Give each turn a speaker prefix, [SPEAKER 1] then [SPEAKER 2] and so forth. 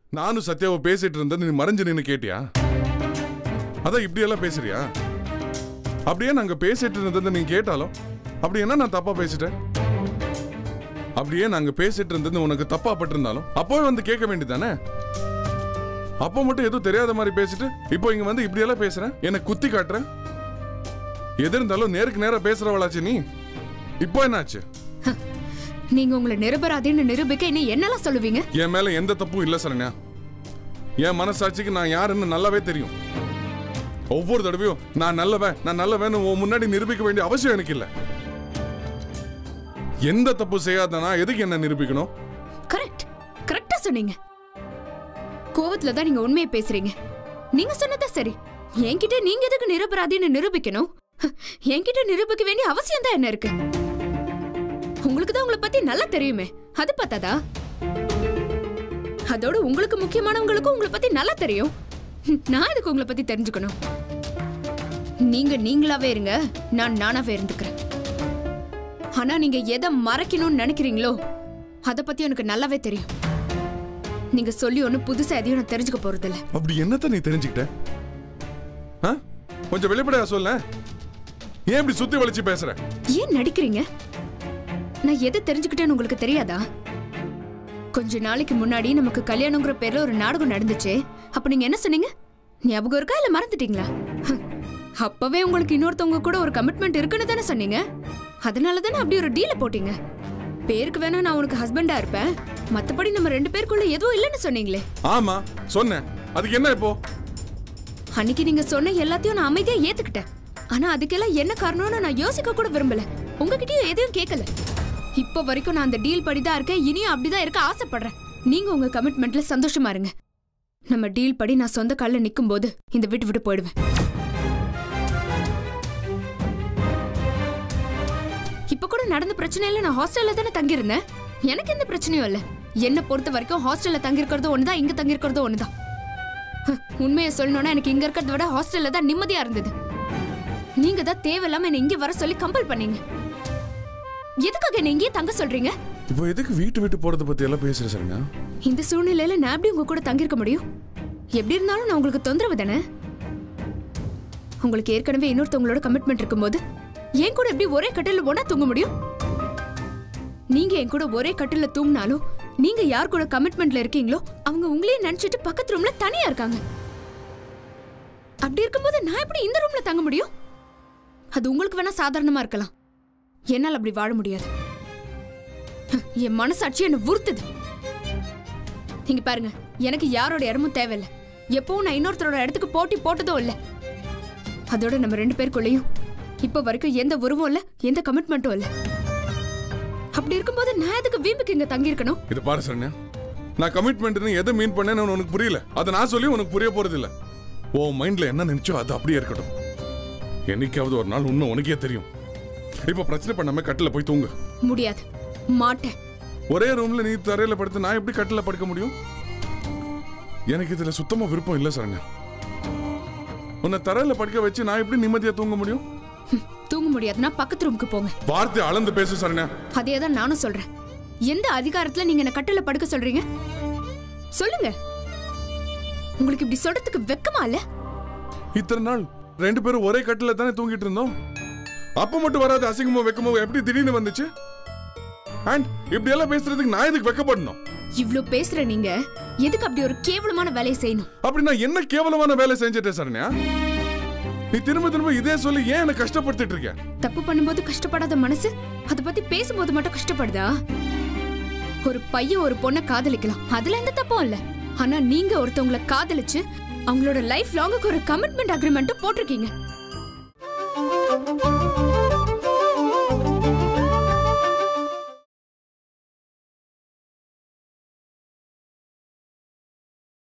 [SPEAKER 1] நானும் சத்யாவை பேசிட்டு இருந்தது நீ மறைஞ்சு நின்னு கேட்டியா அதான் இப்படியெல்லாம் பேசுறியா அப்படியே நாங்க பேசிட்டு இருந்ததை நீ கேட்டாலும் அப்படி என்ன நான் தப்பா பேசிட்டேன் அப்படியே நாங்க பேசிட்டு இருந்தது உனக்கு தப்பா பட்டிருந்தாலும் அப்போவே வந்து கேட்க வேண்டியதானே அப்போ மட்டும் எதுவும் தெரியாத மாதிரி பேசிட்டு இப்போ இங்க வந்து இப்படியெல்லாம் பேசுறேன் என்னை குத்தி காட்டுறேன் எது இருந்தாலும் நேருக்கு நேரா பேசுறவளாச்சு நீ இப்போ என்னாச்சு
[SPEAKER 2] நீங்க உங்களை நிரபராதின்னு நிரூபிக்க இன்னும் என்னெல்லாம் சொல்லுவீங்க
[SPEAKER 1] என் மேல எந்த தப்பும் இல்ல சரண்யா என் மனசாட்சிக்கு நான் யாருன்னு நல்லாவே தெரியும் ஒவ்வொரு தடவையும் நான் நல்லவன் நான் நல்லவன் உன் முன்னாடி நிரூபிக்க வேண்டிய அவசியம் எனக்கு இல்ல எந்த தப்பு செய்யாத நான் எதுக்கு என்ன நிரூபிக்கணும்
[SPEAKER 2] கரெக்ட் கரெக்டா சொன்னீங்க கோவத்துல தான் நீங்க உண்மையை பேசுறீங்க நீங்க சொன்னதா சரி என்கிட்ட நீங்க எதுக்கு நிரபராதின்னு நிரூபிக்கணும் என்கிட்ட நிரூபிக்க வேண்டிய அவசியம் தான் என்ன இருக்கு உங்களுக்கு தான் உங்களை பத்தி நல்லா தெரியுமே அது பார்த்தாதா அதோட உங்களுக்கு முக்கியமானவங்களுக்கும் உங்களை பத்தி நல்லா தெரியும் நான் எதுக்கு உங்களை பத்தி தெரிஞ்சுக்கணும் நீங்க நீங்களாவே இருங்க நான் நானாவே இருந்துக்கிறேன் ஆனா நீங்க எதை மறைக்கணும்னு நினைக்கிறீங்களோ அத பத்தி எனக்கு நல்லாவே தெரியும் நீங்க சொல்லி ஒண்ணு புதுசா எதையும் நான் தெரிஞ்சுக்க போறதில்ல
[SPEAKER 1] அப்படி என்னத்த நீ தெரிஞ்சுக்கிட்ட ஆ? கொஞ்சம் வெளிப்படையா சொல்ல ஏன் இப்படி சுத்தி வளைச்சு பேசுற
[SPEAKER 2] ஏன் நடிக்கிறீங்க நான் எதை தெரிஞ்சுக்கிட்டேன்னு உங்களுக்கு தெரியாதா கொஞ்ச நாளைக்கு முன்னாடி நமக்கு கல்யாணங்கிற பேர்ல ஒரு நாடகம் நடந்துச்சே அப்ப நீங்க என்ன சொன்னீங்க ஞாபகம் இருக்கா இல்ல மறந்துட்டீங்களா ஹம், அப்பவே உங்களுக்கு இன்னொருத்தவங்க கூட ஒரு கமிட்மெண்ட் இருக்குன்னு தானே சொன்னீங்க அதனால தானே அப்படி ஒரு டீல போட்டீங்க பேருக்கு வேணா நான் உனக்கு ஹஸ்பண்டா இருப்பேன் மத்தபடி நம்ம ரெண்டு பேருக்குள்ள எதுவும் இல்லைன்னு சொன்னீங்களே
[SPEAKER 1] ஆமா சொன்னேன் அதுக்கு என்ன இப்போ
[SPEAKER 2] அன்னைக்கு நீங்க சொன்ன எல்லாத்தையும் நான் அமைதியா ஏத்துக்கிட்டேன் ஆனா அதுக்கெல்லாம் என்ன காரணம்னு நான் யோசிக்க கூட விரும்பல உங்ககிட்டயும் எதையும் கேட்கல இப்போ வரைக்கும் நான் அந்த டீல் படி தான் இருக்கேன் இனியும் அப்படிதான் இருக்க ஆசைப்படுறேன் நீங்க உங்க கமிட்மெண்ட்ல சந்தோஷமா இருங்க நம்ம டீல் படி நான் சொந்த கால்ல நிக்கும் போது இந்த விட்டு விட்டு போயிடுவேன் இப்ப கூட நடந்த பிரச்சனையில நான் ஹாஸ்டல்ல தானே தங்கியிருந்தேன் எனக்கு எந்த பிரச்சனையும் இல்ல என்ன பொறுத்த வரைக்கும் ஹாஸ்டல்ல தங்கியிருக்கிறதும் ஒண்ணுதான் இங்க தங்கியிருக்கிறதும் ஒண்ணுதான் ஹ், உண்மையை சொல்லணும்னா எனக்கு இங்க இருக்கிறத விட ஹாஸ்டல்ல தான் நிம்மதியா இருந்தது நீங்க தான் தேவையில்லாம என்ன இங்க வர சொல்லி கம்பல் பண்ணீங்க எதுக்காக என்ன இங்கேயே தங்க சொல்றீங்க
[SPEAKER 1] இப்போ எதுக்கு வீட்டு விட்டு போறத பத்தி எல்லாம் பேசுற சரண்யா
[SPEAKER 2] இந்த சூழ்நிலையில நான் எப்படி உங்க கூட தங்கியிருக்க முடியும் எப்படி இருந்தாலும் நான் உங்களுக்கு தொந்தரவு தானே உங்களுக்கு ஏற்கனவே இன்னொருத்தவங்களோட கமிட்மெண்ட் இருக்கும்போது என் கூட எப்படி ஒரே கட்டில ஒண்ணா தூங்க முடியும் நீங்க என் கூட ஒரே கட்டில தூங்கினாலும் நீங்க யார் கூட கமிட்மெண்ட்ல இருக்கீங்களோ அவங்க உங்களையே நினைச்சிட்டு பக்கத்து ரூம்ல தனியா இருக்காங்க அப்படி இருக்கும்போது நான் எப்படி இந்த ரூம்ல தங்க முடியும் அது உங்களுக்கு வேணா சாதாரணமா இருக்கலாம் என்னால் அப்படி வாழ முடியாது என் மனசாட்சி என்ன உறுத்துது நீங்க பாருங்க எனக்கு யாரோட இடமும் தேவையில்லை எப்பவும் நான் இன்னொருத்தரோட இடத்துக்கு போட்டி போட்டதும் இல்ல அதோட நம்ம ரெண்டு பேருக்குள்ளேயும் இப்போ வரைக்கும் எந்த உருவம் இல்ல எந்த கமிட்மெண்ட்டும் இல்ல அப்படி இருக்கும்போது நான் எதுக்கு வீம்புக்கு இங்க தங்கி இருக்கணும்
[SPEAKER 1] இது பாரு சரண்யா நான் கமிட்மெண்ட்னு எதை மீன் பண்ணேன்னு உனக்கு புரியல அதை நான் சொல்லி உனக்கு புரிய போறது இல்ல உன் மைண்ட்ல என்ன நினைச்சோ அது அப்படியே இருக்கட்டும் என்னைக்காவது ஒரு நாள் உண்மை உனக்கே தெரியும் இப்ப பிரச்சனை பண்ணாம கட்டில போய் தூங்கு
[SPEAKER 2] முடியாது மாட்டேன்
[SPEAKER 1] ஒரே ரூம்ல நீ தரையில படுத்து நான் எப்படி கட்டில படுக்க முடியும் எனக்கு இதுல சுத்தமா விருப்பம் இல்ல சரண்யா உன்னை தரையில படுக்க வச்சு நான் எப்படி நிம்மதியா தூங்க முடியும்
[SPEAKER 2] ஹம், தூங்க முடியாதுன்னா பக்கத்து ரூமுக்கு போங்க
[SPEAKER 1] வார்த்தை அளந்து பேசு சரண்யா
[SPEAKER 2] அதே தான் நானும் சொல்றேன் எந்த அதிகாரத்துல நீங்க என்ன கட்டில படுக்க சொல்றீங்க சொல்லுங்க உங்களுக்கு இப்படி சொல்றதுக்கு வெக்கமா இல்ல
[SPEAKER 1] இத்தனை நாள் ரெண்டு பேரும் ஒரே கட்டில தானே தூங்கிட்டு இருந்தோம் அப்ப மட்டும் வராது அசிங்கமோ வெக்கமோ எப்படி திடீர்னு வந்துச்சு அண்ட் இப்படி எல்லாம் பேசுறதுக்கு நான் எதுக்கு வெக்கப்படணும்
[SPEAKER 2] இவ்ளோ பேசுற நீங்க எதுக்கு அப்படி ஒரு கேவலமான வேலையை செய்யணும்
[SPEAKER 1] அப்படி நான் என்ன கேவலமான வேலை செஞ்சுட்டேன் சரண்யா நீ திரும்ப திரும்ப இதே சொல்லி ஏன் என்ன கஷ்டப்படுத்திட்டு இருக்க
[SPEAKER 2] தப்பு பண்ணும்போது கஷ்டப்படாத மனசு அத பத்தி பேசும்போது மட்டும் கஷ்டப்படுதா ஒரு பையன் ஒரு பொண்ணை காதலிக்கலாம் அதுல எந்த தப்பும் இல்ல ஆனா நீங்க ஒருத்தவங்கள காதலிச்சு அவங்களோட லைஃப் லாங்குக்கு ஒரு கமிட்மெண்ட் அக்ரிமெண்ட் போட்டிருக்கீங்க